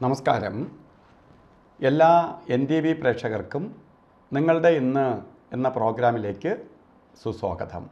നമസ്കാരം എല്ലാ N T V പ്രേക്ഷകർക്കും നിങ്ങളുടെ ഇന്ന് എന്ന പ്രോഗ്രാമിലേക്ക് സുസ്വാഗതം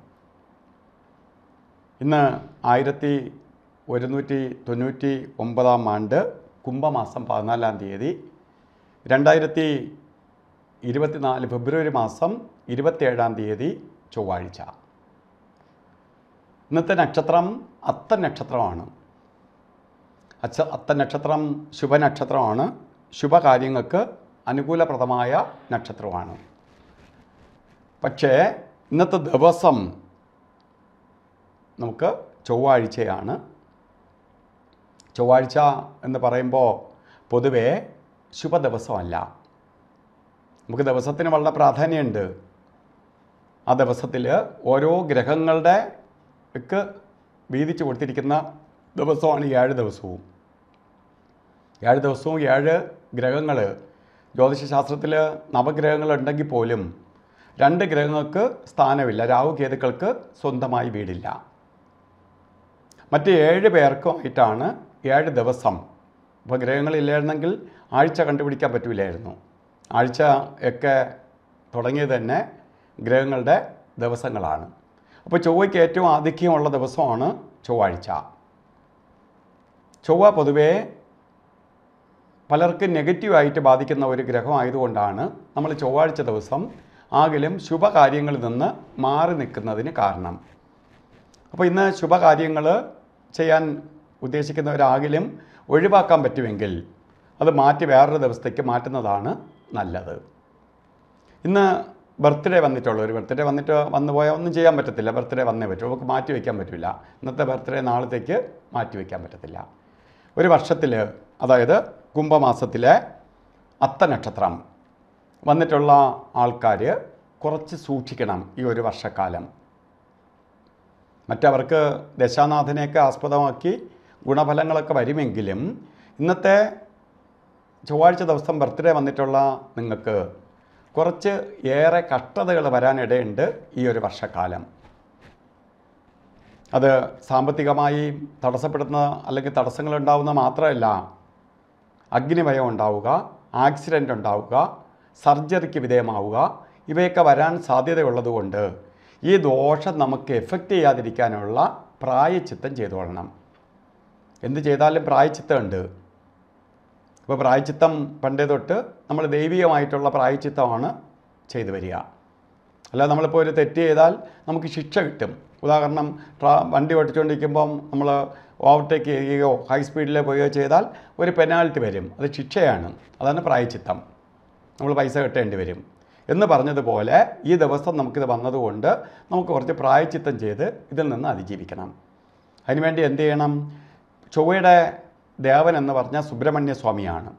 ഇന്ന് ആയിരത്തി ഒരുന്നൂറ്റി തൊണ്ണൂറ്റി ഒമ്പതാം ആണ്ട് കുംഭമാസം പതിനാലാം തീയതി രണ്ടായിരത്തി ഇരുപത്തിനാല് ഫെബ്രുവരി മാസം ഇരുപത്തേഴാം തീയതി ചൊവ്വാഴ്ച ഇന്നത്തെ നക്ഷത്രം അത്ത നക്ഷത്രമാണ് അച്ഛ അത്ത നക്ഷത്രം ശുഭനക്ഷത്രമാണ് ശുഭകാര്യങ്ങൾക്ക് അനുകൂലപ്രദമായ നക്ഷത്രമാണ് പക്ഷേ ഇന്നത്തെ ദിവസം നമുക്ക് ചൊവ്വാഴ്ചയാണ് ചൊവ്വാഴ്ച എന്ന് പറയുമ്പോൾ പൊതുവേ ശുഭദിവസമല്ല നമുക്ക് ദിവസത്തിന് വളരെ പ്രാധാന്യമുണ്ട് ആ ദിവസത്തിൽ ഓരോ ഗ്രഹങ്ങളുടെ ക്ക് വീതിച്ചു കൊടുത്തിരിക്കുന്ന ദിവസമാണ് ഈ ഏഴ് ദിവസവും ഏഴ് ദിവസവും ഏഴ് ഗ്രഹങ്ങൾ ജ്യോതിഷശാസ്ത്രത്തിൽ നവഗ്രഹങ്ങൾ ഉണ്ടെങ്കിൽ പോലും രണ്ട് ഗ്രഹങ്ങൾക്ക് സ്ഥാനമില്ല രാഹു കേതുക്കൾക്ക് സ്വന്തമായി വീടില്ല മറ്റ് ഏഴ് പേർക്കുമായിട്ടാണ് ഏഴ് ദിവസം ഇപ്പോൾ ഗ്രഹങ്ങളില്ലായിരുന്നെങ്കിൽ ആഴ്ച കണ്ടുപിടിക്കാൻ പറ്റില്ലായിരുന്നു ആഴ്ച ഒക്കെ തുടങ്ങിയത് തന്നെ ഗ്രഹങ്ങളുടെ ദിവസങ്ങളാണ് അപ്പോൾ ചൊവ്വയ്ക്ക് ഏറ്റവും ആധിക്യമുള്ള ദിവസമാണ് ചൊവ്വാഴ്ച ചൊവ്വ പൊതുവേ പലർക്കും നെഗറ്റീവായിട്ട് ബാധിക്കുന്ന ഒരു ഗ്രഹമായതുകൊണ്ടാണ് നമ്മൾ ചൊവ്വാഴ്ച ദിവസം ആകിലും ശുഭകാര്യങ്ങളിൽ നിന്ന് മാറി നിൽക്കുന്നതിന് കാരണം അപ്പോൾ ഇന്ന് ശുഭകാര്യങ്ങൾ ചെയ്യാൻ ഉദ്ദേശിക്കുന്നവരാകിലും ഒഴിവാക്കാൻ പറ്റുമെങ്കിൽ അത് മാറ്റി വേറൊരു ദിവസത്തേക്ക് മാറ്റുന്നതാണ് നല്ലത് ഇന്ന് ബർത്ത്ഡേ വന്നിട്ടുള്ള ഒരു ബർത്ത്ഡേ വന്നിട്ട് വന്നു പോയാൽ ഒന്നും ചെയ്യാൻ പറ്റത്തില്ല ബർത്ത്ഡേ വന്നേ പറ്റൂ നമുക്ക് മാറ്റി വയ്ക്കാൻ പറ്റില്ല ഇന്നത്തെ ബർത്ത്ഡേ നാളത്തേക്ക് മാറ്റി വയ്ക്കാൻ പറ്റത്തില്ല ഒരു വർഷത്തിൽ അതായത് കുംഭമാസത്തിലെ അത്ത നക്ഷത്രം വന്നിട്ടുള്ള ആൾക്കാർ കുറച്ച് സൂക്ഷിക്കണം ഈ ഒരു വർഷക്കാലം മറ്റവർക്ക് ദശാനാഥനെയൊക്കെ ആസ്പദമാക്കി ഗുണഫലങ്ങളൊക്കെ വരുമെങ്കിലും ഇന്നത്തെ ചൊവ്വാഴ്ച ദിവസം ബർത്ത്ഡേ വന്നിട്ടുള്ള നിങ്ങൾക്ക് കുറച്ച് ഏറെ കഷ്ടതകൾ വരാനിടയുണ്ട് ഈ ഒരു വർഷക്കാലം അത് സാമ്പത്തികമായി തടസ്സപ്പെടുന്ന അല്ലെങ്കിൽ തടസ്സങ്ങൾ ഉണ്ടാവുന്ന മാത്രമല്ല അഗ്നിഭയം ഉണ്ടാവുക ആക്സിഡൻ്റ് ഉണ്ടാവുക സർജറിക്ക് വിധേയമാവുക ഇവയൊക്കെ വരാൻ സാധ്യതയുള്ളതുകൊണ്ട് ഈ ദോഷം നമുക്ക് എഫക്റ്റ് ചെയ്യാതിരിക്കാനുള്ള പ്രായച്ചിത്തം ചെയ്തുകൊള്ളണം എന്ത് ചെയ്താലും പ്രായച്ചിത്തമുണ്ട് ഇപ്പോൾ പ്രായച്ചിത്തം പണ്ടേ തൊട്ട് നമ്മൾ ദൈവികമായിട്ടുള്ള പ്രായച്ചിത്തമാണ് ചെയ്തു വരിക അല്ലാതെ നമ്മളിപ്പോൾ ഒരു തെറ്റ് ചെയ്താൽ നമുക്ക് ശിക്ഷ കിട്ടും ഉദാഹരണം ട്രാ വണ്ടി ഓടിച്ചുകൊണ്ടിരിക്കുമ്പം നമ്മൾ ഓവർടേക്ക് ചെയ്യുകയോ ഹൈ സ്പീഡിൽ പോവുകയോ ചെയ്താൽ ഒരു പെനാൽറ്റി വരും അത് ശിക്ഷയാണ് അതാണ് പ്രായച്ചിത്തം നമ്മൾ പൈസ കെട്ടേണ്ടി വരും എന്ന് പറഞ്ഞതുപോലെ ഈ ദിവസം നമുക്കിത് വന്നതുകൊണ്ട് നമുക്ക് കുറച്ച് പ്രായച്ചിത്തം ചെയ്ത് ഇതിൽ നിന്ന് അതിജീവിക്കണം അതിനുവേണ്ടി എന്ത് ചെയ്യണം ചൊവ്വയുടെ ദേവൻ എന്ന് പറഞ്ഞാൽ സുബ്രഹ്മണ്യ സ്വാമിയാണ്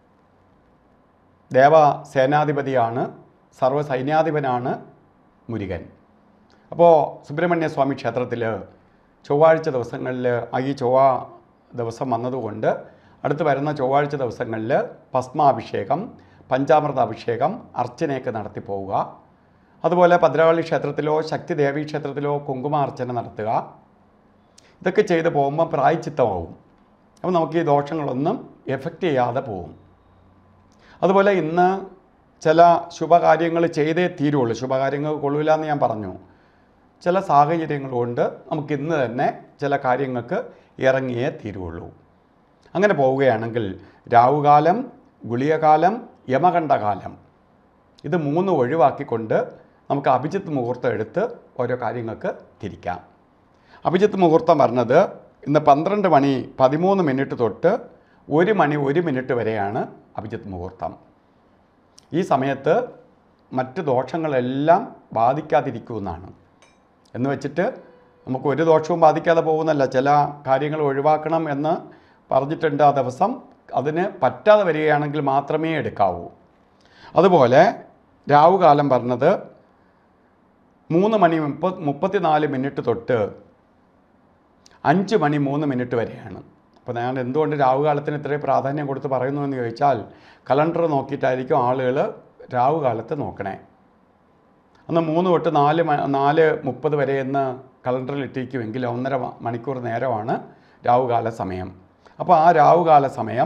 ദേവ സേനാധിപതിയാണ് സർവ്വ സൈന്യാധിപനാണ് മുരുകൻ അപ്പോൾ സുബ്രഹ്മണ്യ സ്വാമി ക്ഷേത്രത്തിൽ ചൊവ്വാഴ്ച ദിവസങ്ങളിൽ ആ ഈ ചൊവ്വ ദിവസം വന്നതുകൊണ്ട് അടുത്ത് വരുന്ന ചൊവ്വാഴ്ച ദിവസങ്ങളിൽ ഭസ്മാഭിഷേകം പഞ്ചാമൃത അഭിഷേകം അർച്ചനയൊക്കെ നടത്തി പോവുക അതുപോലെ ഭദ്രകാളി ക്ഷേത്രത്തിലോ ശക്തി ദേവി ക്ഷേത്രത്തിലോ കുങ്കുമാർച്ചന നടത്തുക ഇതൊക്കെ ചെയ്ത് പോകുമ്പോൾ പ്രായച്ചിത്തമാവും അപ്പോൾ നമുക്ക് ഈ ദോഷങ്ങളൊന്നും എഫക്റ്റ് ചെയ്യാതെ പോകും അതുപോലെ ഇന്ന് ചില ശുഭകാര്യങ്ങൾ ചെയ്തേ തീരുള്ളൂ ശുഭകാര്യങ്ങൾ കൊള്ളൂല എന്ന് ഞാൻ പറഞ്ഞു ചില സാഹചര്യങ്ങൾ കൊണ്ട് നമുക്ക് ഇന്ന് തന്നെ ചില കാര്യങ്ങൾക്ക് ഇറങ്ങിയേ തീരുള്ളൂ അങ്ങനെ പോവുകയാണെങ്കിൽ രാവുകാലം ഗുളികകാലം യമകണ്ഠകാലം ഇത് മൂന്ന് ഒഴിവാക്കിക്കൊണ്ട് നമുക്ക് അഭിജിത്ത് മുഹൂർത്തം എടുത്ത് ഓരോ കാര്യങ്ങൾക്ക് തിരിക്കാം അഭിജിത്ത് മുഹൂർത്തം പറഞ്ഞത് ഇന്ന് പന്ത്രണ്ട് മണി പതിമൂന്ന് മിനിറ്റ് തൊട്ട് ഒരു മണി ഒരു മിനിറ്റ് വരെയാണ് അഭിജിത്ത് മുഹൂർത്തം ഈ സമയത്ത് മറ്റ് ദോഷങ്ങളെല്ലാം ബാധിക്കാതിരിക്കുമെന്നാണ് എന്ന് വെച്ചിട്ട് നമുക്ക് ഒരു ദോഷവും ബാധിക്കാതെ പോകുന്നല്ല ചില കാര്യങ്ങൾ ഒഴിവാക്കണം എന്ന് പറഞ്ഞിട്ടുണ്ട് ആ ദിവസം അതിന് പറ്റാതെ വരികയാണെങ്കിൽ മാത്രമേ എടുക്കാവൂ അതുപോലെ രാവുകാലം പറഞ്ഞത് മൂന്ന് മണി മുപ്പത് മുപ്പത്തിനാല് മിനിറ്റ് തൊട്ട് അഞ്ച് മണി മൂന്ന് മിനിറ്റ് വരെയാണ് അപ്പോൾ ഞാൻ എന്തുകൊണ്ട് രാവുകാലത്തിന് ഇത്രയും പ്രാധാന്യം കൊടുത്ത് പറയുന്നു എന്ന് ചോദിച്ചാൽ കലണ്ടർ നോക്കിയിട്ടായിരിക്കും ആളുകൾ രാവുകാലത്ത് നോക്കണേ അന്ന് മൂന്ന് തൊട്ട് നാല് മ നാല് മുപ്പത് വരെ എന്ന് കലണ്ടറിൽ ഇട്ടിരിക്കുമെങ്കിൽ ഒന്നര മ- മണിക്കൂർ നേരമാണ് രാവുകാല സമയം അപ്പോൾ ആ രാവുകാല സമയം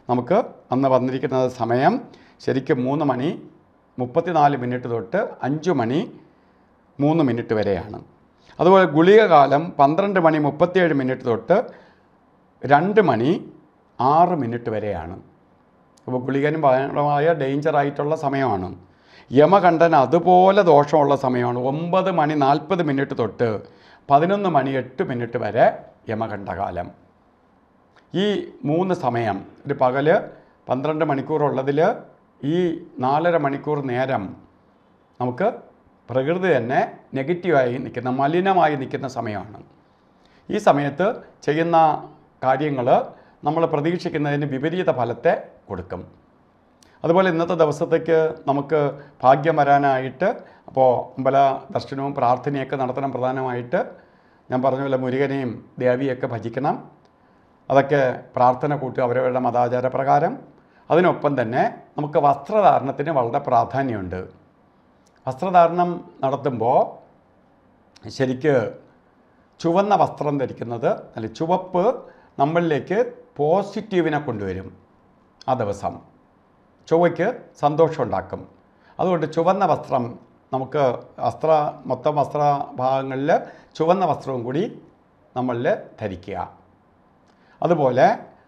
നമുക്ക് അന്ന് വന്നിരിക്കുന്നത് സമയം ശരിക്കും മൂന്ന് മണി മുപ്പത്തിനാല് മിനിറ്റ് തൊട്ട് അഞ്ച് മണി മൂന്ന് മിനിറ്റ് വരെയാണ് അതുപോലെ ഗുളിക കാലം പന്ത്രണ്ട് മണി മുപ്പത്തിയേഴ് മിനിറ്റ് തൊട്ട് രണ്ട് മണി ആറ് മിനിറ്റ് വരെയാണ് അപ്പോൾ ഗുളികനും ഭയങ്കരമായ ഡേഞ്ചറായിട്ടുള്ള സമയമാണ് യമകണ്ഠൻ അതുപോലെ ദോഷമുള്ള സമയമാണ് ഒമ്പത് മണി നാൽപ്പത് മിനിറ്റ് തൊട്ട് പതിനൊന്ന് മണി എട്ട് മിനിറ്റ് വരെ യമകണ്ഠകാലം ഈ മൂന്ന് സമയം ഒരു പകല് പന്ത്രണ്ട് മണിക്കൂറുള്ളതിൽ ഈ നാലര മണിക്കൂർ നേരം നമുക്ക് പ്രകൃതി തന്നെ നെഗറ്റീവായി നിൽക്കുന്ന മലിനമായി നിൽക്കുന്ന സമയമാണ് ഈ സമയത്ത് ചെയ്യുന്ന കാര്യങ്ങൾ നമ്മൾ പ്രതീക്ഷിക്കുന്നതിന് വിപരീത ഫലത്തെ കൊടുക്കും അതുപോലെ ഇന്നത്തെ ദിവസത്തേക്ക് നമുക്ക് ഭാഗ്യം വരാനായിട്ട് അപ്പോൾ അമ്പല ദർശനവും പ്രാർത്ഥനയൊക്കെ നടത്തണം പ്രധാനമായിട്ട് ഞാൻ പറഞ്ഞ പോലെ മുരുകനെയും ദേവിയൊക്കെ ഭജിക്കണം അതൊക്കെ പ്രാർത്ഥന കൂട്ടുക അവരവരുടെ മതാചാര പ്രകാരം അതിനൊപ്പം തന്നെ നമുക്ക് വസ്ത്രധാരണത്തിന് വളരെ പ്രാധാന്യമുണ്ട് വസ്ത്രധാരണം നടത്തുമ്പോൾ ശരിക്ക് ചുവന്ന വസ്ത്രം ധരിക്കുന്നത് അല്ല ചുവപ്പ് നമ്മളിലേക്ക് പോസിറ്റീവിനെ കൊണ്ടുവരും ആ ദിവസം ചൊവ്വയ്ക്ക് സന്തോഷമുണ്ടാക്കും അതുകൊണ്ട് ചുവന്ന വസ്ത്രം നമുക്ക് വസ്ത്ര മൊത്തം വസ്ത്രഭാഗങ്ങളിൽ ചുവന്ന വസ്ത്രവും കൂടി നമ്മളിൽ ധരിക്കുക അതുപോലെ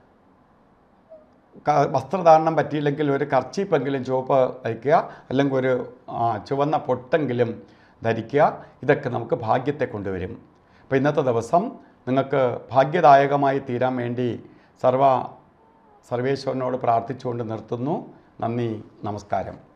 ക- വസ്ത്രധാരണം പറ്റിയില്ലെങ്കിൽ ഒരു കർച്ചീപ്പെങ്കിലും ചുവപ്പ് ധരിക്കുക അല്ലെങ്കിൽ ഒരു ആ, ചുവന്ന പൊട്ടെങ്കിലും ധരിക്കുക ഇതൊക്കെ നമുക്ക് ഭാഗ്യത്തെ കൊണ്ടുവരും അപ്പോൾ ഇന്നത്തെ ദിവസം നിങ്ങൾക്ക് ഭാഗ്യദായകമായി തീരാൻ വേണ്ടി സർവ സർവേശ്വരനോട് പ്രാർത്ഥിച്ചുകൊണ്ട് നിർത്തുന്നു നന്ദി നമസ്കാരം